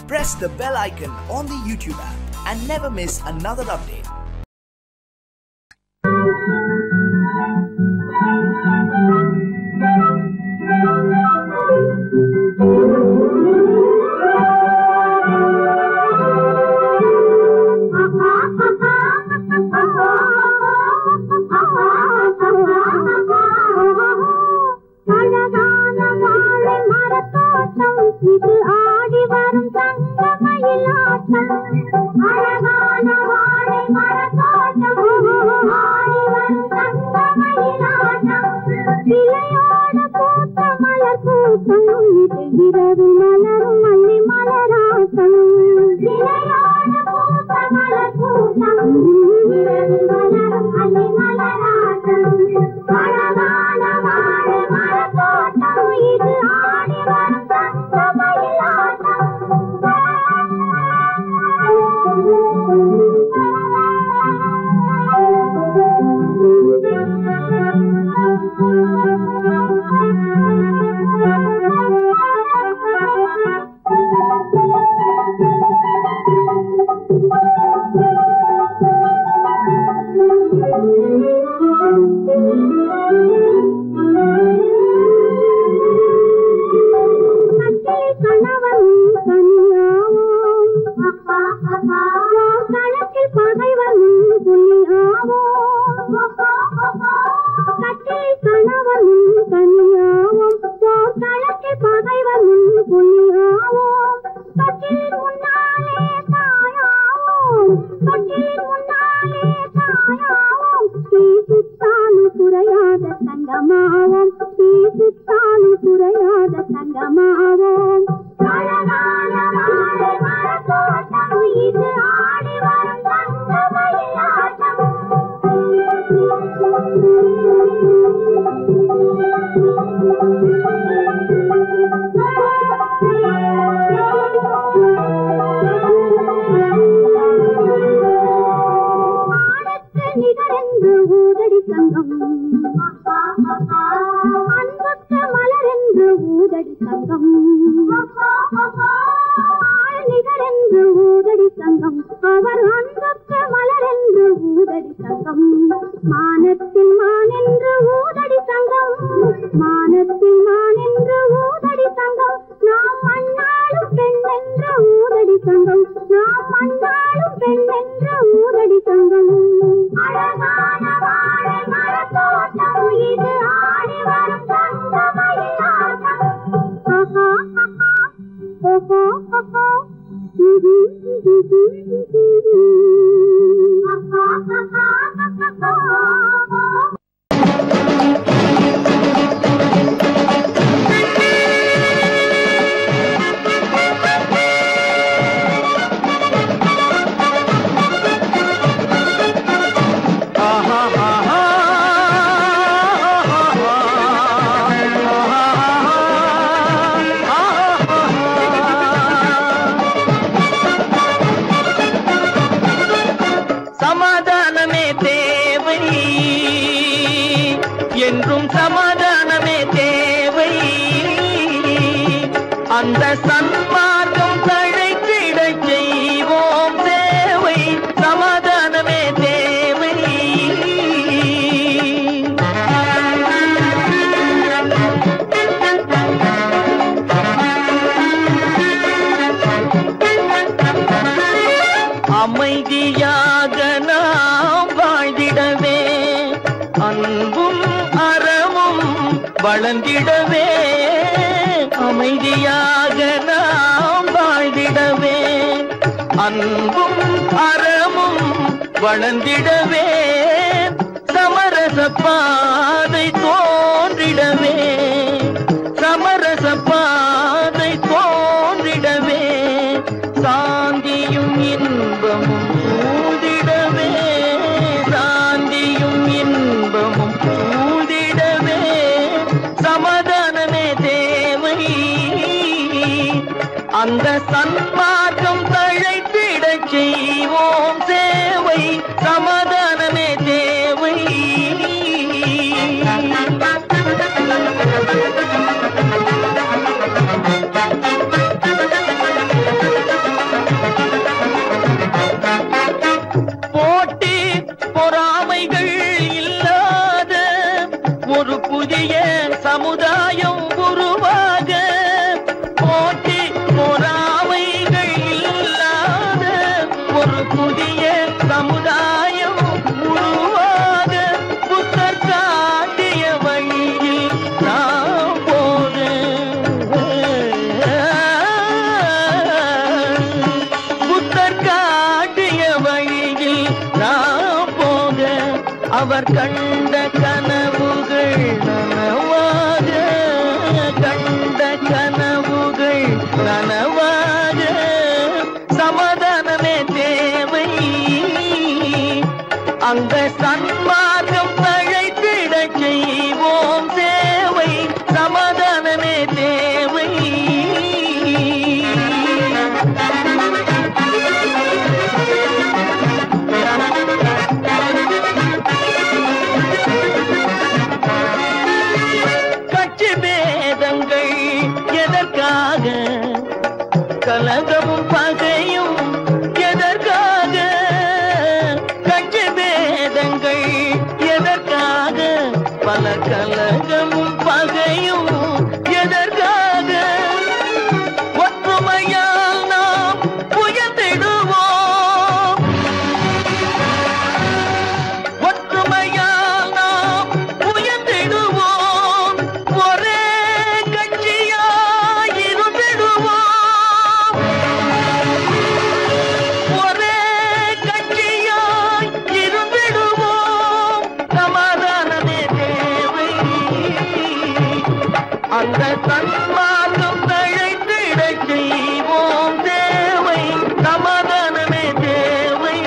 press the bell icon on the YouTube app and never miss another update. அழகான வாழை மரத்தோட்டம் இது ஆடி வரும் தங்கமயிலாட்டம் அழகான வாழை மரத்தோட்டம் ஆடி வரும் தங்கமயிலாட்டம் இலையோடு பூத்த மலர் கூட்டம் இது இரவு மலரும் மல்லி மலராட்டம் இலையோடு பூத்த மலர் கூட்டம் இரவு மலரும் மல்லி மலராட்டம் அழகான வாழை மரத்தோட்டம் இது ஆடி வரும் கட்டில் கணவன் தனியாவோம் களத்தில் பகைவன் புலியாவோம் கட்டில் கணவன் தனியாவோம் களத்தில் பகைவன் புலியாவோம் கட்டிலின் முன்னாலே தாயாவோம் கட்டிலின் முன்னாலே தாயாவோம் தீ சுத்தாலும் குறையாத தங்கமாவோம் தீ சுத்தாலும் குறையாத தங்கமாவோம் அழகான வாழை மரத்தோட்டம் இது ஆடி வரும் ஆடத்து நிகரென்று ஊதடி சங்கம் அன்புக்கு மலரென்று ஊதடி சங்கம் ஆள் நிகரென்று ஊதடி சங்கம் அவர் அன்புக்கு மலரென்று ஊதடி சங்கம் மானத்தில் மானென்று ஊதடி சங்கம் மானத்தில் மானென்று ஊதடி சங்கம் நாம் மண்ணாளும் பெண் என்ற ஊதடி சங்கம் நாம் மண்ணாளும் பெண் என்ற ஊதடி சங்கம் அழகான வாழை மரத்தோட்டம் இது ஆடி வரும் தங்கமயிலாட்டம் ஆஹா ஆஹா ஓஹோ ஓஹோ இது இது இது ஆஹா ஆஹா ஆஹா சமாதானமே தேவை என்றும் சமாதானமே தேவை அந்த சன்மார்க்கம் தழைத்திட செய்வோம் தேவை சமாதானமே தேவை அமைதியாக நாம் வாழ்ந்திடவே அன்பும் அறமும் வளர்ந்திடவே அமைதியாக நாம் வாழ்ந்திடவே அன்பும் அறமும் வளர்ந்திடவே சமரச பாதை தோன்றிடவே சமரச பாதை தோன்றிடவே சாந்தியும் இன்பமும் சூழ்ந்திடவே சாந்தியும் இன்பமும் சூழ்ந்திடவே சமாதானமே தேவை அந்த சன்மார்க்கம் தழைத்திடச் செய்வோம் சேவை சமாதானமே தேவை அவர் கண்ட கனவுகள் நனவாக கண்ட கனவுகள் நனவாக சமாதானமே தேவை அந்த சன்மார்க்கம் தழைத்திடச் செய்வோம் சேவை சமாதானமே தேவை கட்சி பேதங்கள் எதற்காக கலகமும் பகையும் எதற்காக கட்சி பேதங்கள் எதற்காக பல கலகமும் பகையும் எதற்காக ஒற்றுமையால் நாம் உயர்ந்திடுவோம் ஒற்றுமையால் நாம் உயர்ந்திடுவோம் ஒரே கட்சியாய் இருந்திடுவோம் ஒரே கட்சியாய் இருந்திடுவோம் சமாதானமே தேவை அந்த தன்மார்க்கம் தழைத்திடச் செய்வோம் தேவை சமாதானமே தேவை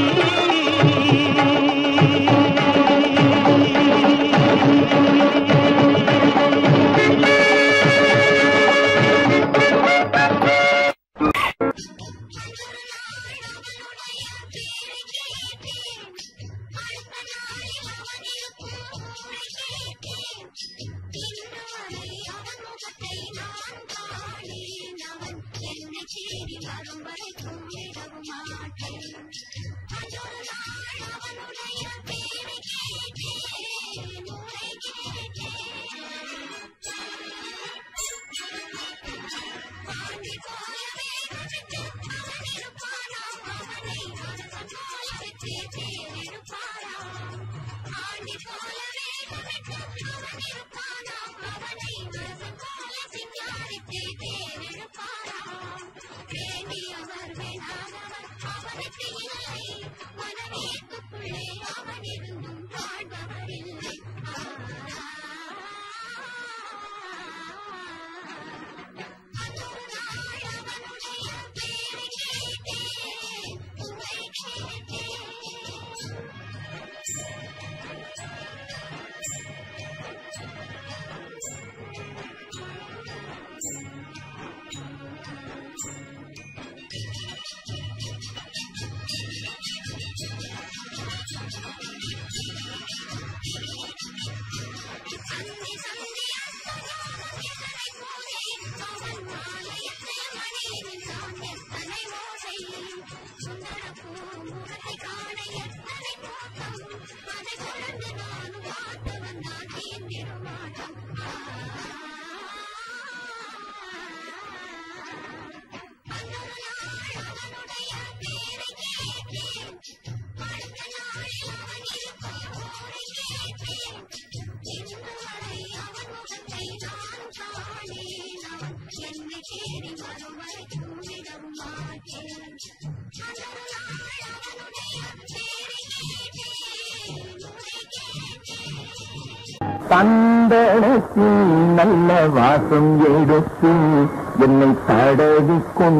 சந்தனத்தில் நல்ல வாசம் எடுத்து என்னை தடவி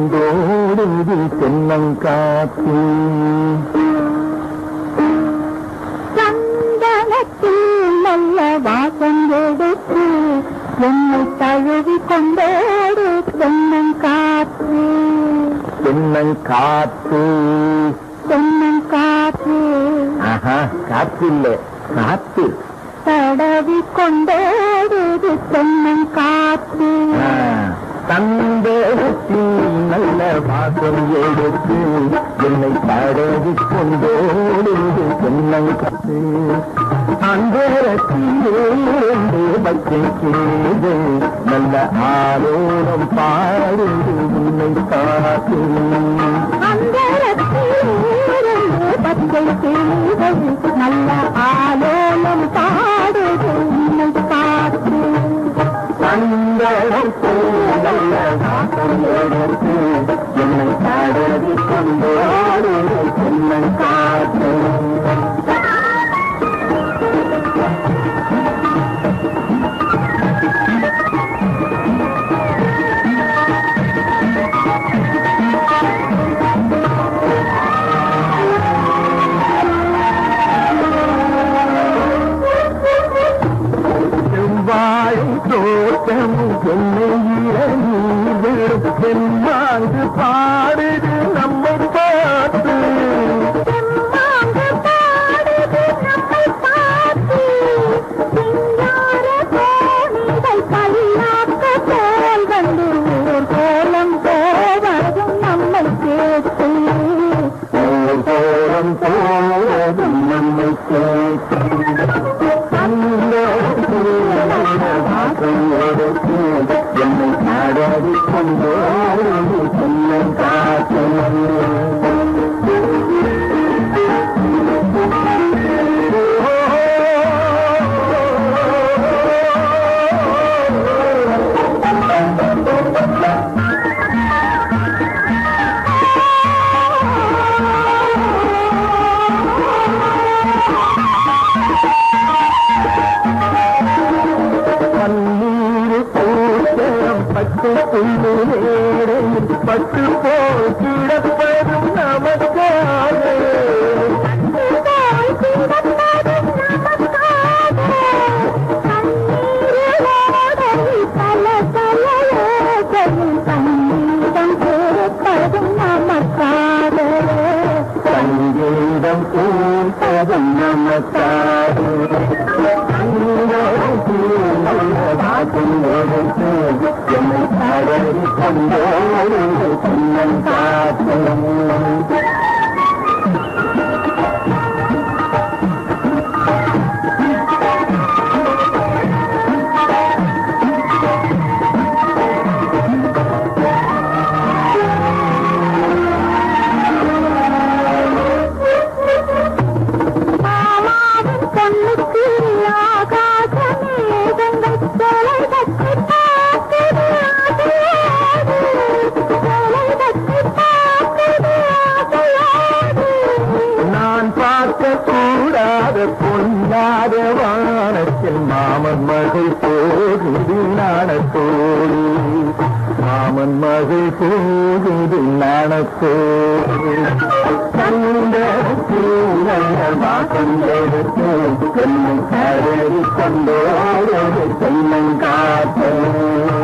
கொண்டோடுது தென்னங்காத்து சந்தனத்தில் நல்ல வாசம் எடுத்து என்னை தழுவி கொண்டோடு தென்னன் காற்று தென்னங்காத்து தென்னன் காற்று ஆஹா காத்து இல்ல காத்து தடவி கொண்டோடுது தென்னன் காற்று ஆ, சந்தனத்தில் நல்ல வாசம் எடுத்து என்னை தடவி கொண்டோடுது தென்னங்காத்து அந்தரத்திலிருந்து பச்சை கேது நல்ல ஆலோலம் பாடுது உன்னை காத்து அந்தரத்திலிருந்து பச்சை செய்வது நல்ல ஆலோலம் பாடுது உன்னை காற்று சந்தனத்தில் நல்ல வாசம் எடுத்து என்னை தடவி கொண்டோடுது தென்னங்காத்து செவ்வாழை தோட்டமும் என்னை இறங்கிடும் தென்மாங்கு பாடுது நம்மை பார்த்து செம்மாங்கு பாடுது நம்மை பார்த்து சிங்கார தோணிகள் கல்லாக்க போல் வந்து ஊர் கோலம் போவதும் நம்மை கேட்டு போரம் போவதும் நம்மை கேட்டு என்னை நாடாடி கொண்டோடு செல்லம் காற்றும் பன்னீர் பூசரம் பட்டு புல்லு நேரையில் பட்டு போல் கிடப்பதும் நமக்காக போய் கிடப்பதும் நமக்காக கண்ணீரோடை பல பல ஓசையில் சங்கீதம் கேட்பதும் நமக்காக சங்கீதம் பூசதும் நமக்காக என்னை தடவி கொண்டோடு செல்லம் காற்றும் மாமாவின் பொண்ணுக்கு ஆகாச மேகங்கள் தொலை தட்டி பார்க்குது ஆசையோடு தொலை தட்டி பார்க்குது ஆசையோடு நான் பார்க்க கூடாத பொன்னாத வானத்தில் மாமன் மகள் போகுது நாணத்தோடு மாமன் மகள் போகுது நாணத்தோடு கண்ட சூழல் வாசம் எடுத்து என்னை கருதி கொண்டோடு செல்லம் காத்தோம்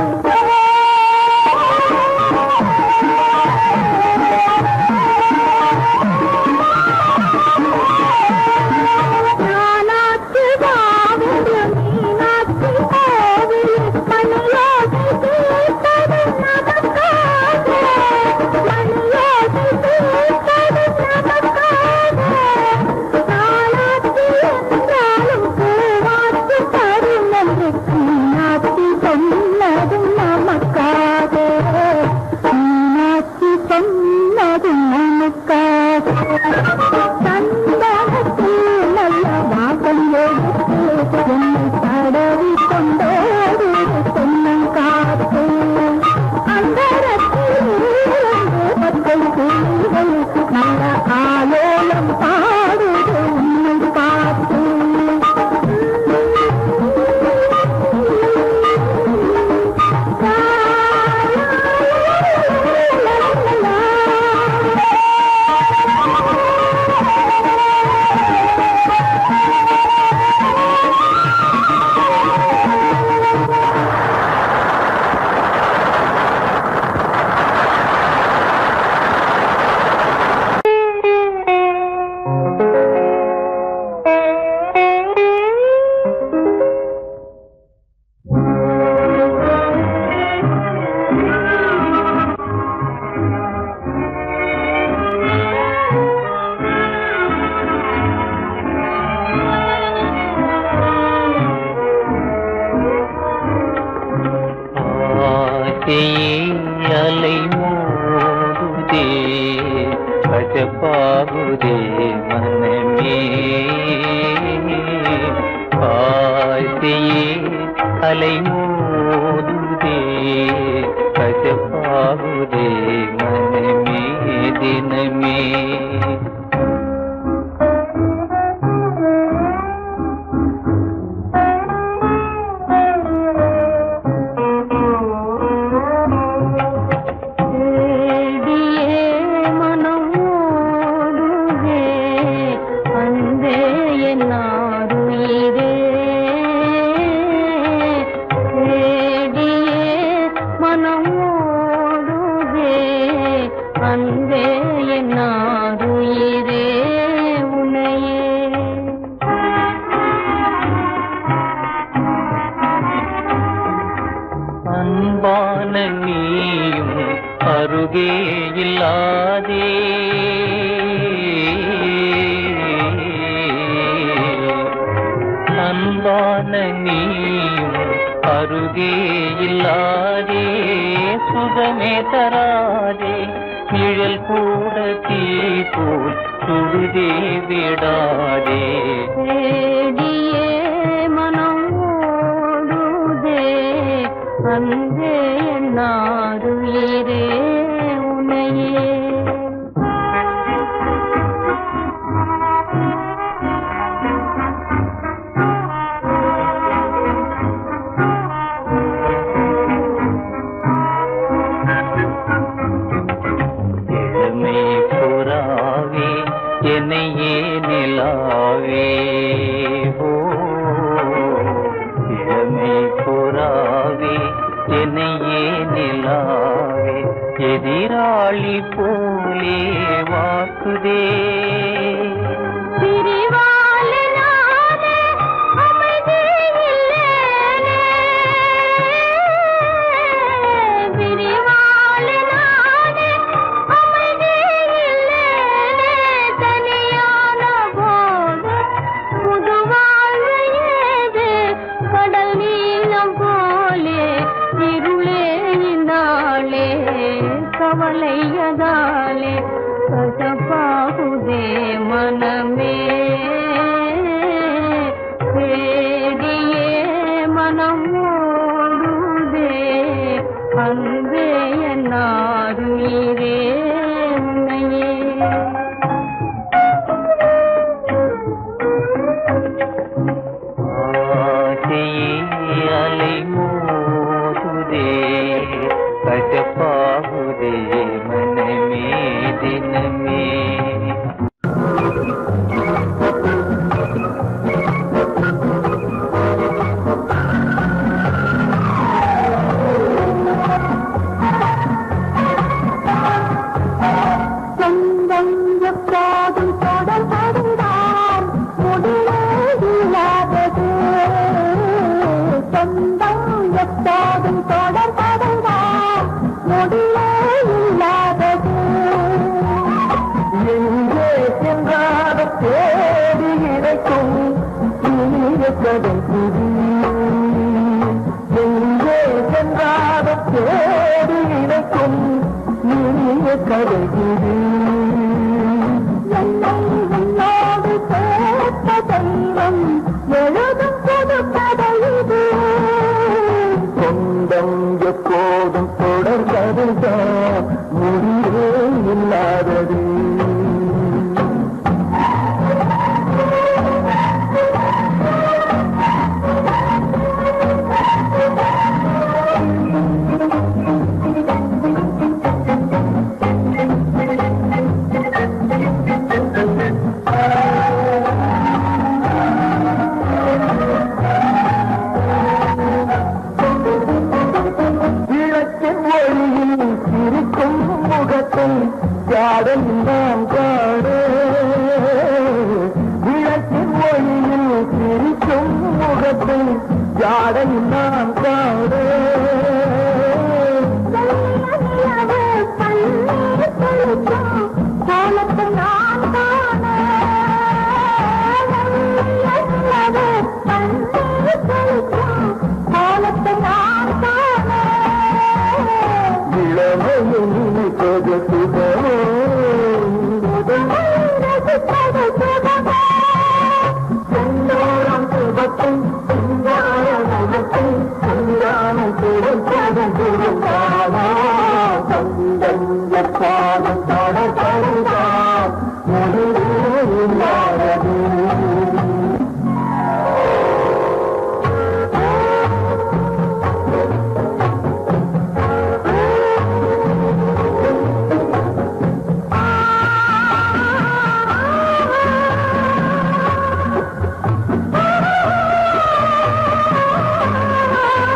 நானாச்சு வாவிடு மீனாட்சி கோவில் மணியோசி தீர்த்தது நமக்காக மணியோசி தீர்த்தது நமக்காக நானாச்சு என்றாலும் பூவாச்சு தரும் என்று மீனாட்சி சொன்னதும் நமக்காக மீனாட்சி சொன்னதும் நமக்காக சந்தனத்தில் நல்ல வாசம் எடுத்து என்னை தடவி கொண்டோடு சொன்னம் காத்து அந்தரத்தில் பத்தை கிளிகள் நல்ல ஆலோலம் பாடுது உன்னை பார்த்து ஆசையே அலை மோதுதே கஜப்பாகுதே மனமே ஆசையே அலை மோதுதே கஜப்பாகுதே மனமே தினமே அன்பே என்னாருயிரே உனையே அன்பான நீயும் அருகே இல்லாதே அன்பான நீயும் அருகே இல்லாதே சுகமே தராதே நிழல் கூட தீ போல் சுடுதே விடாதே தேடியே மனம் ஓடுதே அன்பே என்னாருயிரே உனையே இளமை புறாவே என்னையே நிலாவே ஓ இளமை புறாவே என்னையே நிலாவே எதிராளி போலே வாக்குதே பிரிவாளினாலே அமைதி இல்லேனே. பிரிவாளினாலே அமைதி இல்லேனே. தனியான போது புது வாழ்வு ஏது? கடல் நீளம் போலே இருளே இந்நாளே கவலையதாலே கசப்பாகுதே மனமே தேடியே மனம் ஓடுதே அன்பே என்னாருயிரே உன்னையே ஆசையே அலை மோதுதே கசப்பாகுதே மனமே தினமே சொந்தம் எப்போதும் தொடர்படுதான் முடிவே இல்லாதது சொந்தம் எப்போதும் தொடர்படுதான் முடிவே இல்லாதது எங்கே சென்றாலும் தேடி கிடைக்கும் இனிய கதை புதி எங்கே சென்றாலும் தேடி கிடைக்கும் இனிய கதை புதி என்னை உன்னோடு சேர்த்த தெய்வம் எழுதும் புது கதை இது சொந்தம் எப்போதும் தொடர்ந்ததுதான் முடிவே இல்லாதது விளக்கின் ஒளியில் சிரிக்கும் முகத்தை யாரும் நாம் காண விளக்கின் ஒளியில் சிரிக்கும் முகத்தை யாரும் நாம் காண கோலத்தை நான் காண கோலத்தை நான் காண இளமையில் நினைப்பது சுகமோ செந்தோரம் சுபத்தை சிங்கார முகத்தை சிங்காரம் கொடுப்பதும் திருந்தாமா சொந்தம் எப்பாடும் தொடர்படுதா முடிவே இல்லாதது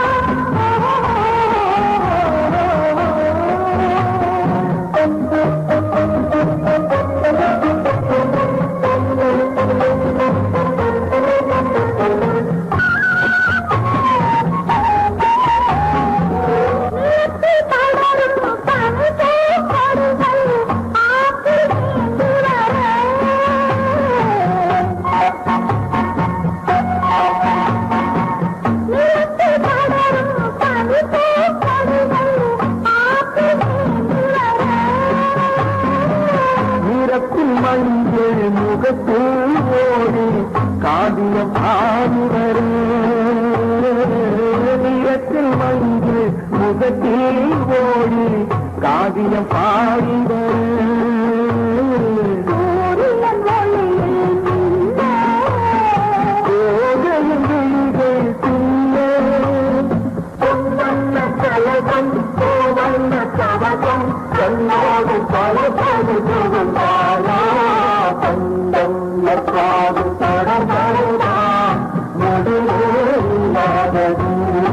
ஆ முகத்தில் ஓடி காவியம் ஆடி வரும் நிறத்தில் மஞ்சள் முகத்தில் ஓடி காவியம் பாடி வரும் சூரியன் ஒளியில் மின்ன கோதையின் விழிகள் சின்ன பொன்வண்ண கலகம் கோவண்ண கவகம் கண்ணோடு பலபடு புகுந்தாரா பந்தம் எப்பாடும் தொடர்படுதா முடிவே இல்லாதது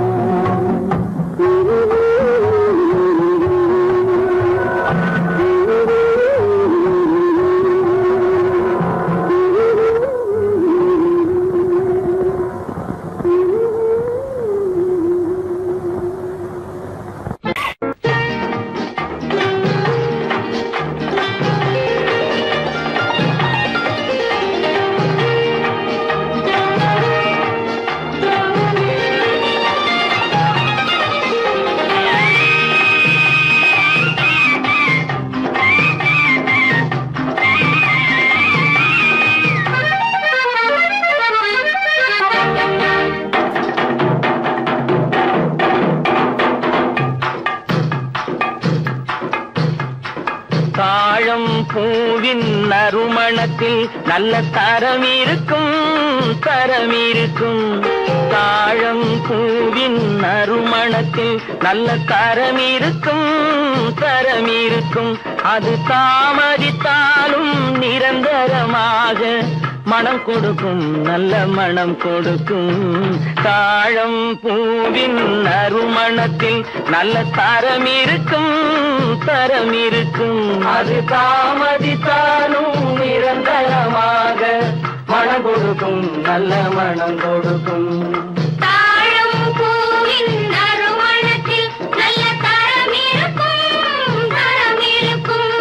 தாழம் பூவின் நறுமணத்தில் நல்ல தரம் இருக்கும் தரம் இருக்கும் தாழம் பூவின் நறுமணத்தில் நல்ல தரம் இருக்கும் தரம் இருக்கும் அது தாமதித்தாலும் நிரந்தரமாக மனம் கொடுக்கும் நல்ல மனம் கொடுக்கும் தாழம் பூவின் நறுமணத்தில் நல்ல தரம் இருக்கும் தரம் இருக்கும் அது தாமதித்தாலும் நிரந்தரமாக மனம் கொடுக்கும் நல்ல மனம் கொடுக்கும் தாழம் பூவின் நறுமணத்தில் நல்ல தரம் இருக்கும் தரம் இருக்கும்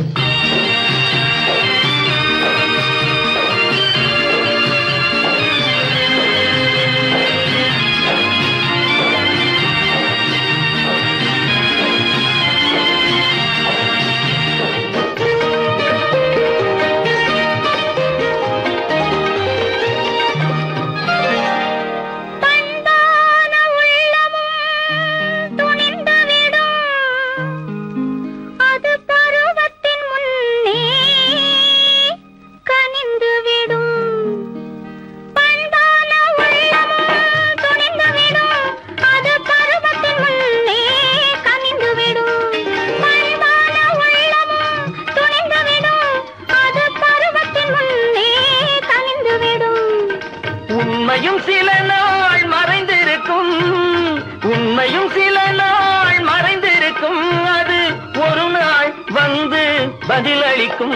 பண்பான உள்ளமும் துணிந்துவிடும் அது பருவத்தின் முன்னே கனிந்துவிடும் பண்பான உள்ளமும் துணிந்துவிடும் அது பருவத்தின் முன்னே கனிந்துவிடும் பண்பான உள்ளமும் துணிந்துவிடும் அது பருவத்தின் முன்னே கனிந்துவிடும் உண்மையும் சில நாள் மறைந்திருக்கும் உண்மையும் சில நாள் மறைந்திருக்கும் அது ஒரு நாள் வந்து பதிலளிக்கும்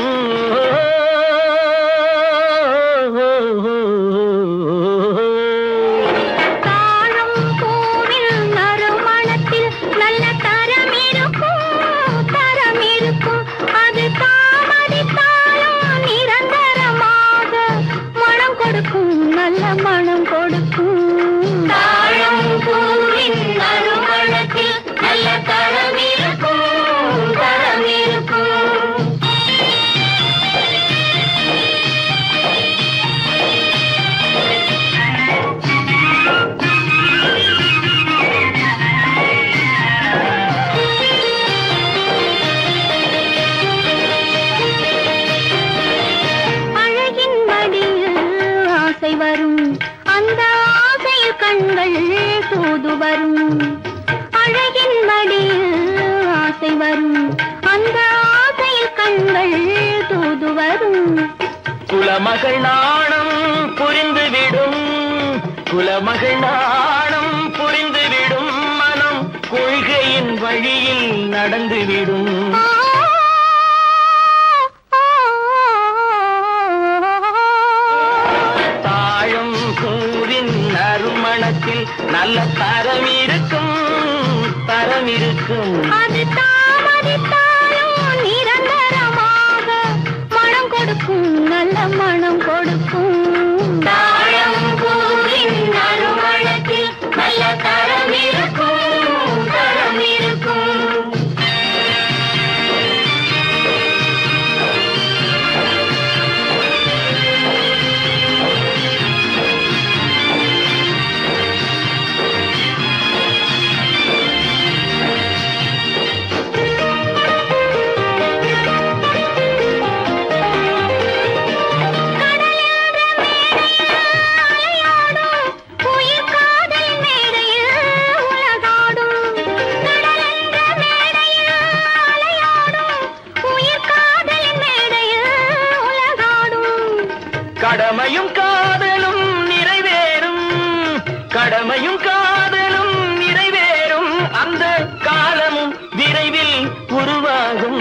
தாழம் பூவில் நறுமணத்தில் நல்ல தரம் இருக்கும் தரம் இருக்கும் அது தாமதித்தாலும் நிரந்தரமாக மனம் கொடுக்கும் நல்ல மனம் கொடுக்கும் தாழம் பூவின் நறுமணத்தில் நல்ல தரம் இருக்கும் தரம் இருக்கும் அழகின் மடியில் ஆசை வரும் அந்த ஆசையில் கண்கள் தூது வரும் அழகின் மடியில் ஆசை வரும் அந்த ஆசையில் கண்கள் தூது வரும் குலமகள் நாணம் புரிந்துவிடும் குலமகள் நாணம் புரிந்துவிடும் மனம் கொள்கையின் வழியில் நடந்துவிடும் தாழம் பூவின் நறுமணத்தில் நல்ல தரம் இருக்கும் தரம் இருக்கும் அது தாமதித்தாலும் நிரந்தரமாக மனம் கொடுக்கும் நல்ல மனம் கொடுக்கும் தாழம் பூவின் நறுமணத்தில் நல்ல தரம் இருக்கும் தரம் இருக்கும் கடமையும் காதலும் நிறைவேறும் கடமையும் காதலும் நிறைவேறும் அந்த காலமும் விரைவில் உருவாகும்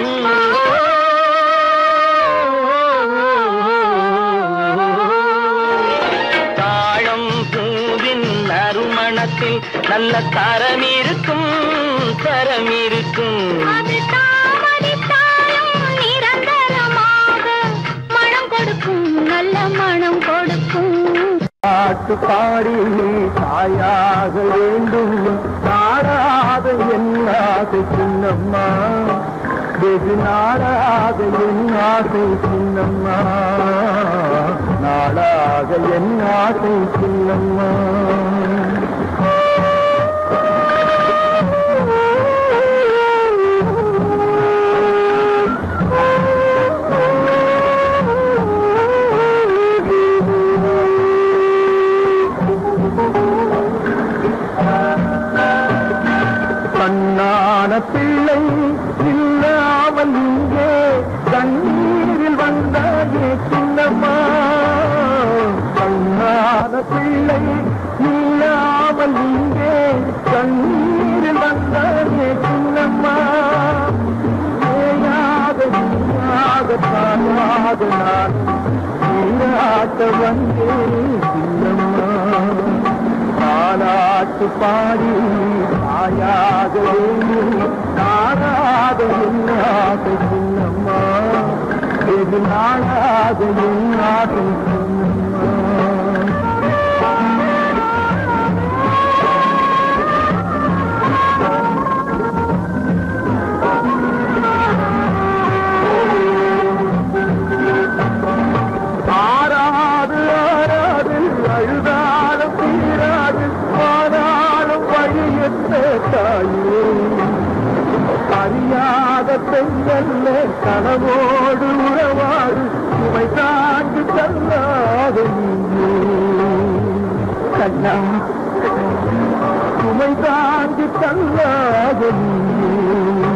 தாழம் பூவின் நறுமணத்தில் நல்ல தரம் இருக்கும் தரம் இருக்கும் அது தாமதித்தாலும் நிரந்தரமாக மனம் கொடுக்கும் நல்ல மனம் கொடுக்கும் பாட்டு பாடி தாயாக வேண்டும் நாடாத என் ஆசை சின்னம்மா வெகு நாடாக என் ஆசை சின்னம்மா நாடாக என் ஆசை சின்னம்மா கண்ணான பிள்ளை இல்லாமல் இங்கே கண்ணீரில் வந்தாயே சின்னம்மா கண்ணான பிள்ளை இல்லாமல் இங்கே கண்ணீரில் வந்தாயே சின்னம்மா ஏயாக நீயாக தாயாக நான் நீராட்ட வந்தேன் சின்னம்மா தாலாட்டு பாடி தாயாக வேண்டும் நாடாத என்னாக சின்னம்மா வெகு நாடாத என்னாக சின்னம்மா ஆறாது ஆறாது அழுதாலும் தீராது ஆனாலும் வழியற்ற தாயே அறியாத பெண்ணல்ல கனவோடு உறவாடு சுமை தாண்டி தள்ளாத நீயே கண்ணா சுமை தாண்டி தள்ளாத நீயே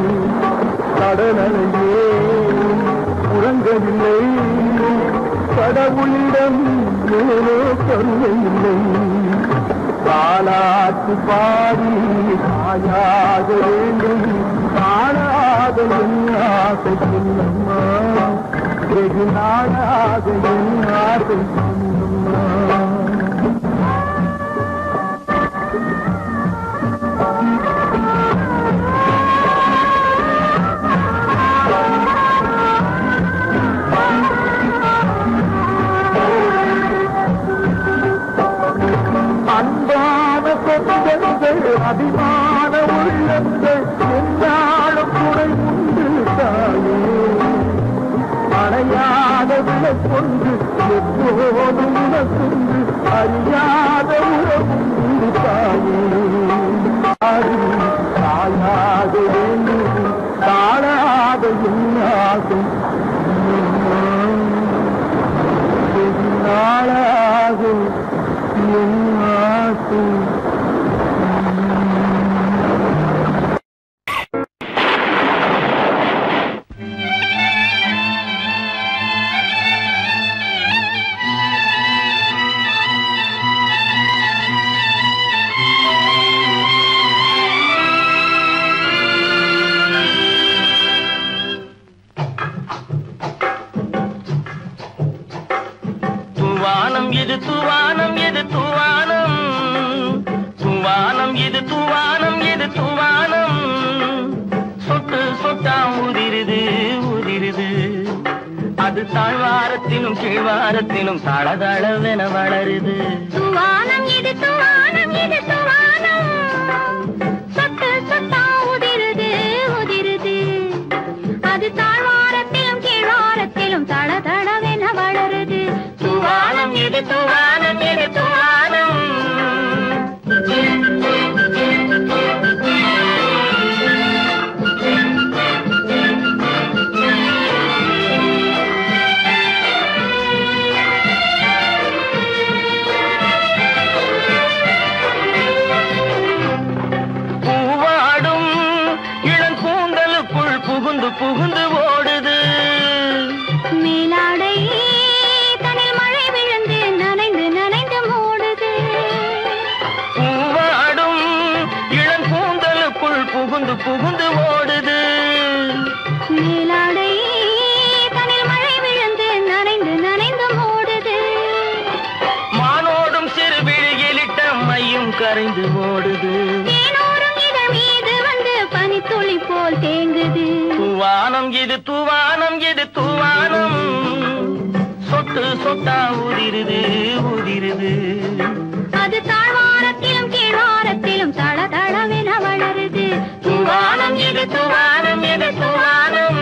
கடலையே உறங்கவில்லை கடவுளிடம் ஏனோ கருணையில்லை தாலாட்டு பாடி தாயாக வேண்டும் காணாத என் ஆசை சின்னம்மா வெகு நாடாக என் ஆசை சின்னம்மா அன்பான சொந்தங்கள் அபிமான உள்ளங்கள் என்னாலும் துணை உண்டு தாயே அணையாத விளக்கொண்டு எப்போதும் உனக்குண்டு அறியாத உறவுண்டு தாயே ஆடி தாயாக வேண்டும் தாழாத என்னாகும் நாளாகும் என் ஆசை தூவானம் இது தூவானம் இது தூவானம் தூவானம் இது தூவானம் இது தூவானம் சொட்டு சொட்டா உதிருது உதிருது அது தாழ்வாரத்திலும் கீழ்வாரத்திலும் தளதளவென வளருது துவானம் இது துவானம் இது துவானம் சொட்டு சொட்டா உதிருது உதிருது அது தாழ்வாரத்திலும் கீழ்வாரத்திலும் தள தளவென வளருது தூவானம் இது தூவானம் இது தூவானம் பூவாடும் இளம் கூந்தலுக்குள் புகுந்து புகுந்து ஓடுது மேலாடை தனில் மழை விழ புகுந்து ஓடுது மேலாடை தனில் மழை விழுந்து நனைந்து நனைந்து மூடுது மானோடும் சிறு விழியிலிட்ட மையும் கரைந்து ஓடுது தேனோரும் இதழ் மீது வந்து பனித்துளி போல் தேங்குது தூவானம் இது தூவானம் இது தூவானம் சொட்டு சொட்டா உதிருது உதிருது அது தாழ்வாரத்திலும் கீழ்வாரத்திலும் தள தளவென வளருது தூவானம் இது தூவானம் இது தூவானம்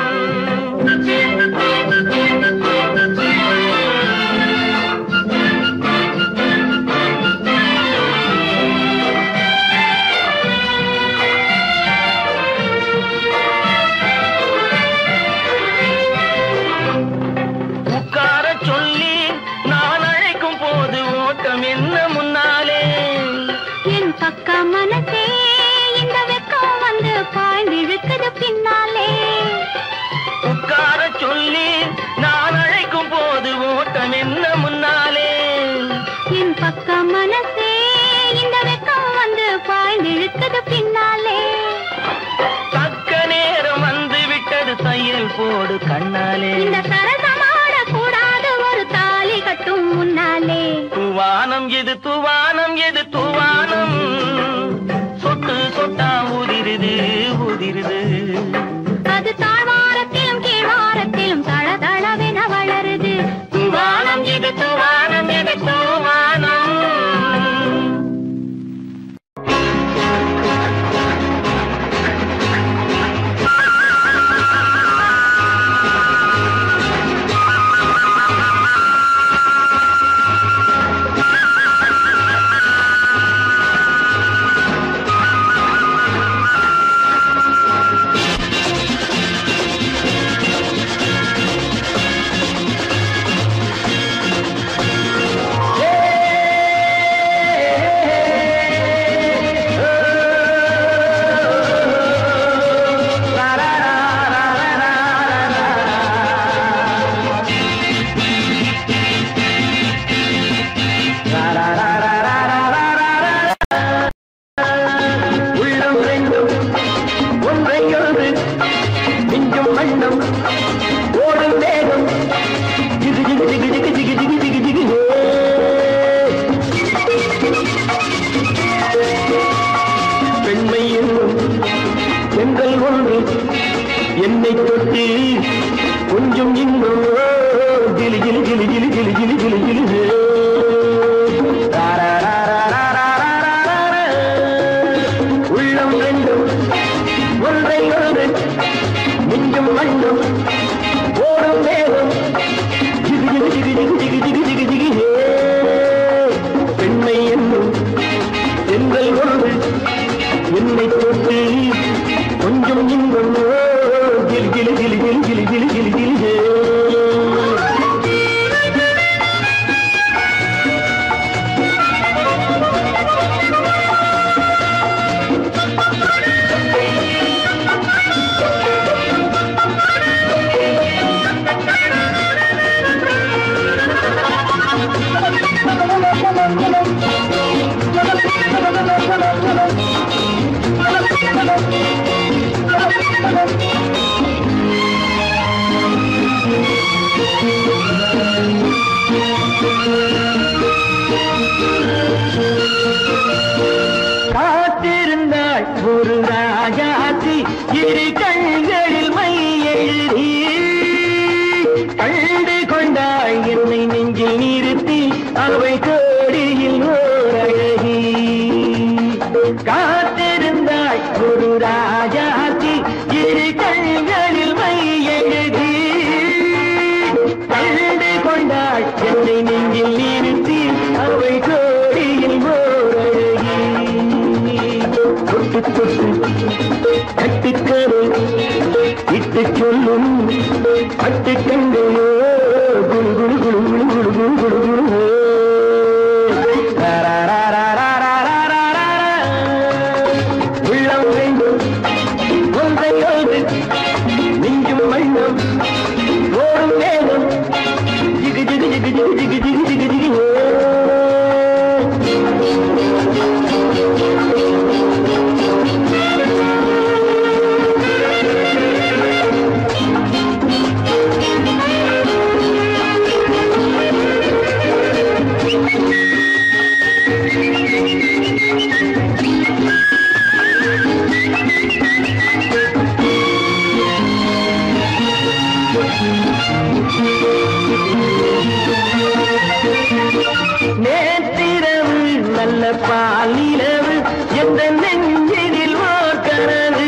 உட்கார சொல்லி நான் அழைக்கும் போது ஓட்டம் என்ன முன்னாலே என் பக்க மனசே இந்த வெக்கம் வந்து பாய்ந்து இழுக்குது பின்னாலே உட்கார சொல்லி நான் அழைக்கும் போது ஓட்டம் என்ன முன்னாலே என் பக்க மனசே இந்த வெக்கம் வந்து பாய்ந்து இழுக்குது பின்னாலே தக்க நேரம் வந்து விட்டது தையல் போடு கண்ணாலே இந்த சரசமாட கூடாது ஒரு தாலி கட்டும் முன்னாலே தூவானம் எது தூவானம் எது தூவானம் சொட்டு சொட்டா உதிருது உதிருது அது தாழ்வாரத்திலும் கீழ்வாரத்திலும் தள தளவென வளருது தூவானம் இது தூவானம் இது தூவானம் உள்ளம் ரெண்டும் ஒன்றையொன்று மிஞ்சும் வண்ணம் ஓடும் வேகம் ஜிகு ஜிகு ஜிகு ஜிகு ஜிகு ஜிகு ஜிகு ஜிகு பெண்மை என்னும் எங்கள் ஒன்று என்னை தொட்டு கொஞ்சம் இன்னும் கிளி கிளி கிளி கிளி கிளி கிளி கிளி கிளி உள்ளம் ரெண்டும் ஒன்றை ஒன்று மிஞ்சும் மண்ணும் ஓடும் வேகம் ஜிகு ஜிகு ஜிகு ஜிகு ஜிகு ஜிகு ஜிகு ஜிகு ஹே. பெண்மை என்னும் எங்கள் ஒன்று என்னை தொட்டு கொஞ்சம் இன்பம் ஓ, கிளி கிளி கிளி கிளி கிளி கிளி கிளி கிளி ஹே. காத்திருந்தாள் ஒரு ராஜாத்தி இரு கண்களில் மை எழுதி கண்டு கொண்டாள் என்னை நெஞ்சில் நிறுத்தி அவை கோடியில் ஓர் அழகி காத்திருந்தாள் ஒரு ராஜாத்தி இரு கண்களில் மை எழுதி கண்டு கொண்டாள் என்னை நெஞ்சில் நிறுத்தி அவை கோடியில் ஓர் அழகி தொட்டு தொட்டு கட்டுக்கரு இட்டு சொல்லும் பட்டு கண்டையோ குழு குழு குழு குழு குழு குழு குழு குழு உள்ளம் வேண்டும் ஒன்றை ஒன்று நெஞ்சும் வண்ணம் ஓடும் வேகம் ஜிகு ஜிகு ஜிகு ஜிகு ஜிகு ஜிகு ஜிகு ஜிகு ஓ. நேற்றிரவு நல்ல பாலிரவு எந்த நெஞ்சினில் ஓர் கனவு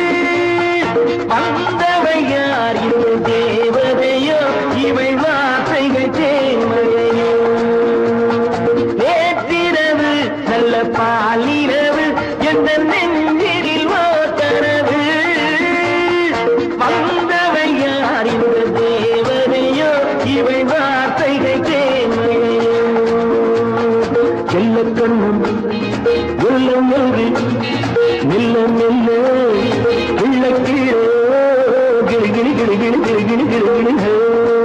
வந்தவை யார் இந்த தேவதையோ இவை வார்த்தைகள் தேன்மையோ நேற்றிரவு நல்ல பாலிரவு எந்த நெஞ்சினில் ஓர் கனவு வந்தவை யார் இந்த தேவதையோ இவை வார்த்தைகள் தேன்மையோ செல்ல கண்ணும் உள்ளம் என்று மெல்ல மெல்ல உள்ள கீழே கிளி கிளி கிளி கிளி கிளி கிளி கிளி கிளி